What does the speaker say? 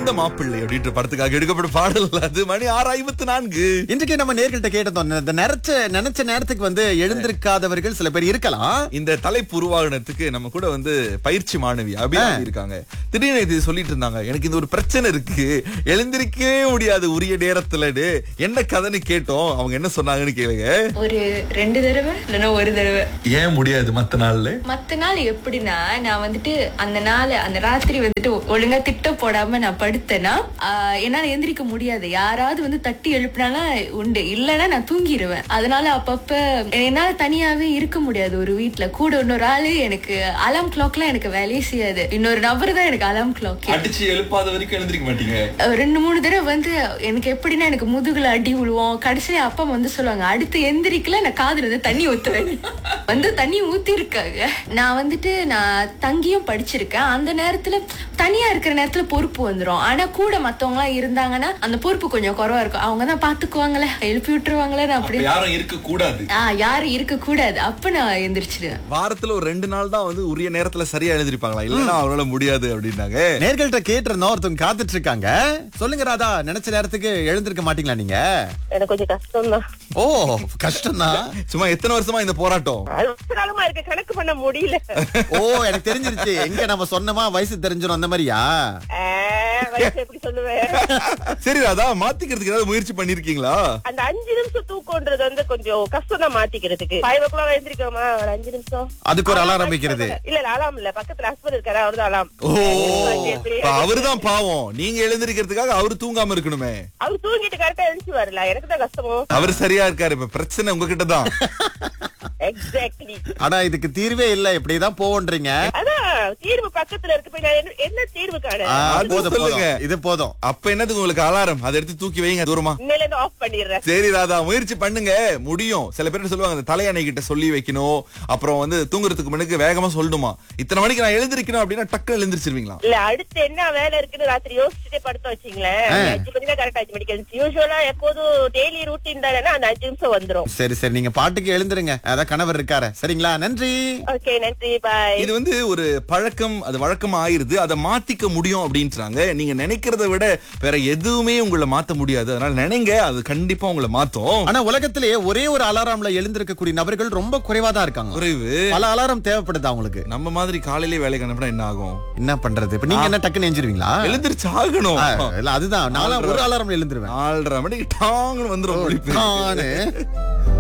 அந்த மாப்பிள்ளை அப்படின்ற படத்துக்காக எடுக்கப்பட்ட பாடல் அது மணி ஆறு ஐம்பத்தி நான்கு இன்றைக்கு நம்ம நேர்கள்ட்ட கேட்டதோம் இந்த நினைச்ச நினைச்ச நேரத்துக்கு வந்து எழுந்திருக்காதவர்கள் சில பேர் இருக்கலாம் இந்த தலைப்பு உருவாகினதுக்கு நம்ம கூட வந்து பயிற்சி மாணவி அபிராமி இருக்காங்க திடீர்னு இது சொல்லிட்டு இருந்தாங்க எனக்கு இந்த ஒரு பிரச்சனை இருக்கு எழுந்திருக்கவே முடியாது உரிய நேரத்துலன்னு என்ன கதைன்னு கேட்டோம் அவங்க என்ன சொன்னாங்கன்னு கேளுங்க ஒரு ரெண்டு தடவை இல்லைன்னா ஒரு தடவை ஏன் முடியாது மத்த நாள்ல மத்த நாள் எப்படின்னா நான் வந்துட்டு அந்த நாள் அந்த ராத்திரி வந்துட்டு ஒழுங்கா திட்டம் போடாம நான் படுத்தேன்னா ஆஹ், என்னால எந்திரிக்க முடியாது யாராவது வந்து தட்டி எழுப்பினாலும் உண்டு இல்லைன்னா நான் தூங்கிடுவேன் அதனால அப்பப்ப என்னால தனியாவே இருக்க முடியாது ஒரு வீட்ல கூட இன்னொரு ஆளு எனக்கு அலாம் கிளாக்லாம் எனக்கு வேலையே செய்யாது இன்னொரு நபர் தான் எனக்கு அலாம் கிளாக் அடிச்சு எழுப்பாத வரைக்கும் எழுந்திருக்க மாட்டீங்க ரெண்டு மூணு தடவை வந்து எனக்கு எப்படின்னா எனக்கு முதுகுல அடி விழுவோம் கடைசியா அப்பா வந்து சொல்லுவாங்க அடுத்து எந்திரிக்கல நான் காதுல இருந்து தண்ணி ஊத்துவேன் வந்து தண்ணி ஊத்தி இருக்காங்க நான் வந்துட்டு நான் தங்கியும் படிச்சிருக்கேன் அந்த நேரத்துல தனியா இருக்கிற நேரத்துல பொறுப்பு வந்துரும் ஆனா கூட மத்தவங்க எல்லாம் இருந்தாங்கன்னா அந்த பொறுப்பு கொஞ்சம் குறவா இருக்கும் அவங்க தான் பாத்துக்குவாங்களே எழுப்பி விட்டுருவாங்களே நான் அப்படி யாரும் இருக்க கூடாது ஆஹ் யாரும் இருக்க கூடாது அப்ப நான் எந்திரிச்சிடுவேன் வாரத்துல ஒரு ரெண்டு நாள் தான் வந்து உரிய நேரத்துல சரியா எழுந்திருப்பாங்களா இல்லன்னா அவரால முடியாது அப்படின்னாங்க நேர்கள்ட்ட கேட்டிருந்தோம் ஒருத்தவங்க காத்துட்டு இருக்காங்க சொல்லுங்க ராதா நினைச்ச நேரத்துக்கு எழுந்திருக்க மாட்டீங்களா நீங்க எனக்கு கொஞ்சம் கஷ்டம் தான் ஓ கஷ்டம்தான் சும்மா எத்தனை வருஷமா இந்த போராட்டம் அறுபது நாளுமா இருக்கு கணக்கு பண்ண முடியல ஓ எனக்கு தெரிஞ்சிருச்சு எங்க நம்ம சொன்னமா வயசு தெரிஞ்சிடும் அந்த மாதிரியா ஆ, வயசு எப்படி சொல்லுவேன் சரி ராதா மாத்திக்கிறதுக்கு ஏதாவது முயற்சி பண்ணிருக்கீங்களா அந்த அஞ்சு நிமிஷம் தூக்கம்ன்றது வந்து கொஞ்சம் கஷ்டம் தான் மாத்திக்கிறதுக்கு ஃபைவ் ஓ கிளாக் எழுந்திரிக்கோமா ஒரு அஞ்சு நிமிஷம் அதுக்கு ஒரு அலாரம் வைக்கிறது இல்ல இல்ல அலாம் இல்ல பக்கத்துல ஹஸ்பண்ட் இருக்காரு அவர்தான் அலாம் ஓ இப்ப அவருதான் பாவம் நீங்க எழுந்திருக்கிறதுக்காக அவரு தூங்காம இருக்கணுமே அவர் தூங்கிட்டு கரெக்டா எழுந்துச்சு வரல எனக்கு தான் கஷ்டமோ அவர் சரியா இருக்காரு இப்ப பிரச்சனை உங்ககிட்ட தான் எக்ஸாக்ட்லி ஆனா இதுக்கு தீர்வே இல்ல இப்படிதான் போவோன்றீங்க அதான் தீர்வு பக்கத்துல இருக்கு போய் நான் என்ன- என்ன தீர்வு காண ஆ, அது போதும் சொல்லுங்க. போதும் இது போதும் அப்ப என்னதுக்கு உங்களுக்கு அலாரம் அதை எடுத்து தூக்கி வைங்க தூரமா இன்னையில இருந்து ஆஃப் பண்ணிடுறேன் சரி ராதா முயற்சி பண்ணுங்க முடியும் சில பேர் சொல்லுவாங்க அந்த தலையணை கிட்ட சொல்லி வைக்கணும் அப்புறம் வந்து தூங்குறதுக்கு முன்னுக்கு வேகமா சொல்லணுமா இத்தனை மணிக்கு நான் எழுந்திருக்கணும் அப்படின்னா டக்குன்னு எழுந்திருச்சிருவீங்களா இல்ல அடுத்து என்ன வேலை இருக்குன்னு ராத்திரி யோசிச்சுட்டே படுத்த வச்சீங்களேன் அஞ்சு மணி தான் கரெக்டா அஞ்சு மணிக்கு எழுந்துச்சு யூஸ்வலா எப்போதும் டெய்லி ரூட்டீன் தானே அந்த அஞ்சு நிமிஷம் வந்துரும் சரி சரி நீங்க பாட்டுக்கு எழுந்துருங்க அதான் கணவர் இருக்காரு சரிங்களா நன்றி ஓகே நன்றி பாய் இது வந்து ஒரு பழக்கம் அது வழக்கமா ஆயிருது அதை மாத்திக்க முடியும் அப்படின்றாங்க நீங்க நினைக்கிறத விட வேற எதுவுமே உங்களை மாத்த முடியாது அதனால நினைங்க அது கண்டிப்பா உங்களை மாத்தும் ஆனா உலகத்திலேயே ஒரே ஒரு அலாரம்ல எழுந்திருக்கக்கூடிய நபர்கள் ரொம்ப குறைவா தான் இருக்காங்க குறைவு பல அலாரம் தேவைப்படுது அவங்களுக்கு நம்ம மாதிரி காலையிலே வேலைக்கு அனுப்பினா என்ன ஆகும் என்ன பண்றது இப்ப நீங்க என்ன டக்குன்னு எஞ்சிருவீங்களா எழுந்திருச்சு ஆகணும் ஆ, இல்ல அதுதான் நானும் ஒரு அலாரம் எழுந்துருவேன் நாலரை மணிக்கு டாங்கன்னு வந்துடும் நானு